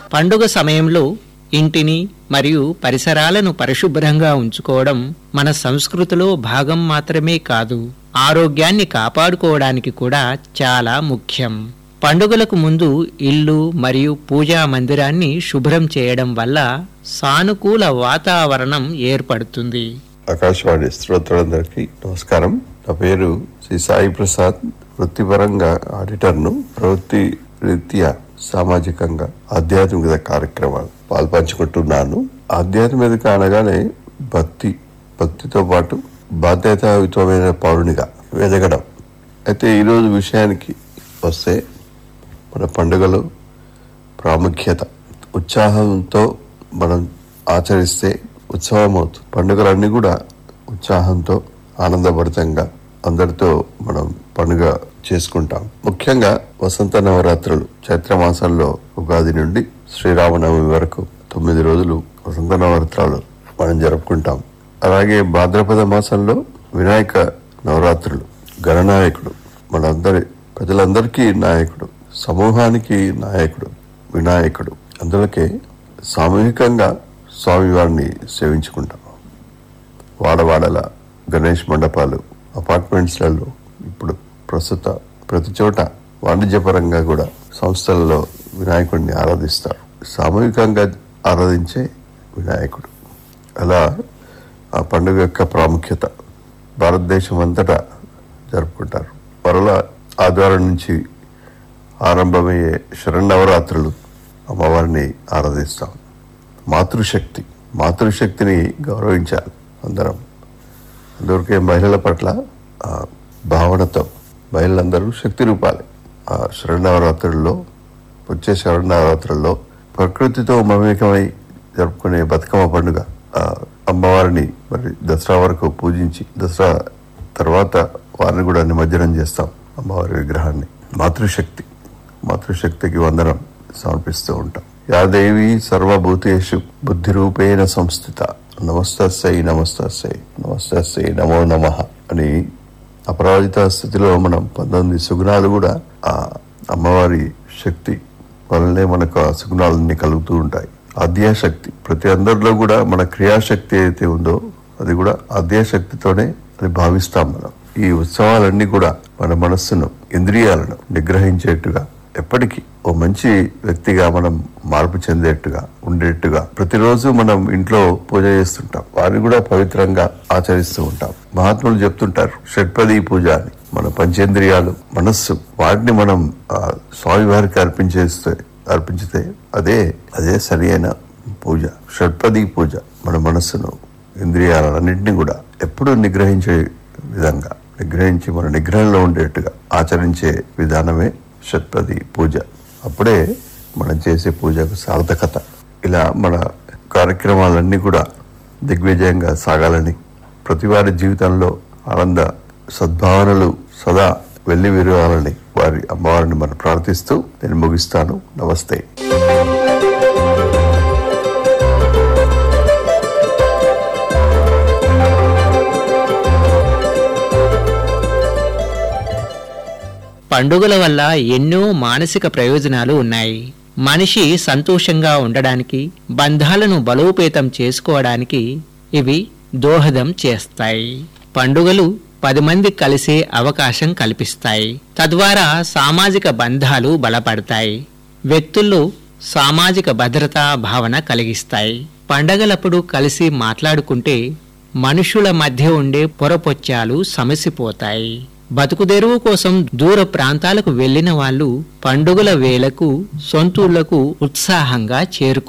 పండుగ సమయంలో ఇంటిని మరియు పరిసరాలను పరిశుభ్రంగా ఉంచుకోవడం మన సంస్కృతిలో భాగం మాత్రమే కాదు ఆరోగ్యాన్ని కాపాడుకోవడానికి కూడా చాలా ముఖ్యం పండుగలకు ముందు ఇల్లు మరియు పూజా మందిరాన్ని శుభ్రం చేయడం వల్ల సానుకూల వాతావరణం ఏర్పడుతుంది ఆకాశవాణి శ్రోతలందరికీ నమస్కారం నా పేరు శ్రీ సాయి ప్రసాద్ వృత్తిపరంగా ఆడిటర్ను ప్రవృత్తి రీత్యా సామాజికంగా ఆధ్యాత్మిక కార్యక్రమాలు పాల్పంచుకుంటున్నాను ఆధ్యాత్మికత అనగానే భక్తి భక్తితో పాటు బాధ్యతాయుతమైన పౌరునిగా ఎదగడం అయితే ఈరోజు విషయానికి వస్తే మన పండుగలు ప్రాముఖ్యత ఉత్సాహంతో మనం ఆచరిస్తే ఉత్సవం అవుతుంది పండుగలన్నీ కూడా ఉత్సాహంతో ఆనందభరితంగా అందరితో మనం పండుగ చేసుకుంటాం ముఖ్యంగా వసంత నవరాత్రులు చైత్ర మాసంలో ఉగాది నుండి శ్రీరామనవమి వరకు తొమ్మిది రోజులు వసంత నవరాత్రాలు మనం జరుపుకుంటాం అలాగే భాద్రపద మాసంలో వినాయక నవరాత్రులు గణనాయకుడు మనందరి ప్రజలందరికీ నాయకుడు సమూహానికి నాయకుడు వినాయకుడు అందులోకే సామూహికంగా స్వామివారిని సేవించుకుంటాం వాడవాడల గణేష్ మండపాలు అపార్ట్మెంట్స్లలో ఇప్పుడు ప్రస్తుత ప్రతి చోట వాణిజ్యపరంగా కూడా సంస్థలలో వినాయకుడిని ఆరాధిస్తారు సామూహికంగా ఆరాధించే వినాయకుడు అలా ఆ పండుగ యొక్క ప్రాముఖ్యత భారతదేశం అంతటా జరుపుకుంటారు మరలా ఆదివారం నుంచి ఆరంభమయ్యే శరణవరాత్రులు అమ్మవారిని ఆరాధిస్తాం మాతృశక్తి మాతృశక్తిని గౌరవించాలి అందరం అందుకే మహిళల పట్ల ఆ భావనతో మహిళలందరూ శక్తి రూపాలి ఆ శరణవరాత్రుల్లో వచ్చే శరణవరాత్రుల్లో ప్రకృతితో మమేకమై జరుపుకునే బతుకమ్మ పండుగ ఆ అమ్మవారిని మరి దసరా వరకు పూజించి దసరా తర్వాత వారిని కూడా నిమజ్జనం చేస్తాం అమ్మవారి విగ్రహాన్ని మాతృశక్తి మాతృశక్తికి వందనం సమర్పిస్తూ ఉంటాం యాదేవి సర్వభూతేషు బుద్ధి రూపేణ సంస్థిత నమస్తస్సై నమస్తస్సై నమస్తస్సై నమో నమ అని అపరాజిత స్థితిలో మనం పంతొమ్మిది సుగుణాలు కూడా ఆ అమ్మవారి శక్తి వల్లనే మనకు ఆ సుగుణాలన్నీ కలుగుతూ ఉంటాయి అధ్యాశక్తి ప్రతి అందరిలో కూడా మన క్రియాశక్తి అయితే ఉందో అది కూడా అధ్యాశక్తితోనే అది భావిస్తాం మనం ఈ ఉత్సవాలన్నీ కూడా మన మనస్సును ఇంద్రియాలను నిగ్రహించేట్టుగా ఎప్పటికీ ఓ మంచి వ్యక్తిగా మనం మార్పు చెందేట్టుగా ఉండేట్టుగా ప్రతిరోజు మనం ఇంట్లో పూజ చేస్తుంటాం వారిని కూడా పవిత్రంగా ఆచరిస్తూ ఉంటాం మహాత్ములు చెప్తుంటారు షట్పది పూజ అని మన పంచేంద్రియాలు మనస్సు వాటిని మనం ఆ స్వామివారికి అర్పించేస్తే అర్పించితే అదే అదే సరి అయిన పూజ షట్పది పూజ మన మనస్సును ఇంద్రియాలన్నింటినీ కూడా ఎప్పుడూ నిగ్రహించే విధంగా నిగ్రహించి మన నిగ్రహంలో ఉండేట్టుగా ఆచరించే విధానమే షట్పది పూజ అప్పుడే మనం చేసే పూజకు సార్థకత ఇలా మన కార్యక్రమాలన్నీ కూడా దిగ్విజయంగా సాగాలని ప్రతి వారి జీవితంలో ఆనంద సద్భావనలు సదా వెళ్ళి విరవాలని వారి అమ్మవారిని మనం ప్రార్థిస్తూ నేను ముగిస్తాను నమస్తే పండుగల వల్ల ఎన్నో మానసిక ప్రయోజనాలు ఉన్నాయి మనిషి సంతోషంగా ఉండడానికి బంధాలను బలోపేతం చేసుకోవడానికి ఇవి దోహదం చేస్తాయి పండుగలు పది మంది కలిసే అవకాశం కల్పిస్తాయి తద్వారా సామాజిక బంధాలు బలపడతాయి వ్యక్తుల్లో సామాజిక భద్రతా భావన కలిగిస్తాయి పండగలప్పుడు కలిసి మాట్లాడుకుంటే మనుషుల మధ్య ఉండే పొరపొచ్చాలు సమసిపోతాయి బతుకుదెరువు కోసం దూర ప్రాంతాలకు వెళ్లిన వాళ్ళు పండుగల వేళకు సొంతూళ్లకు ఉత్సాహంగా చేరుకుంటారు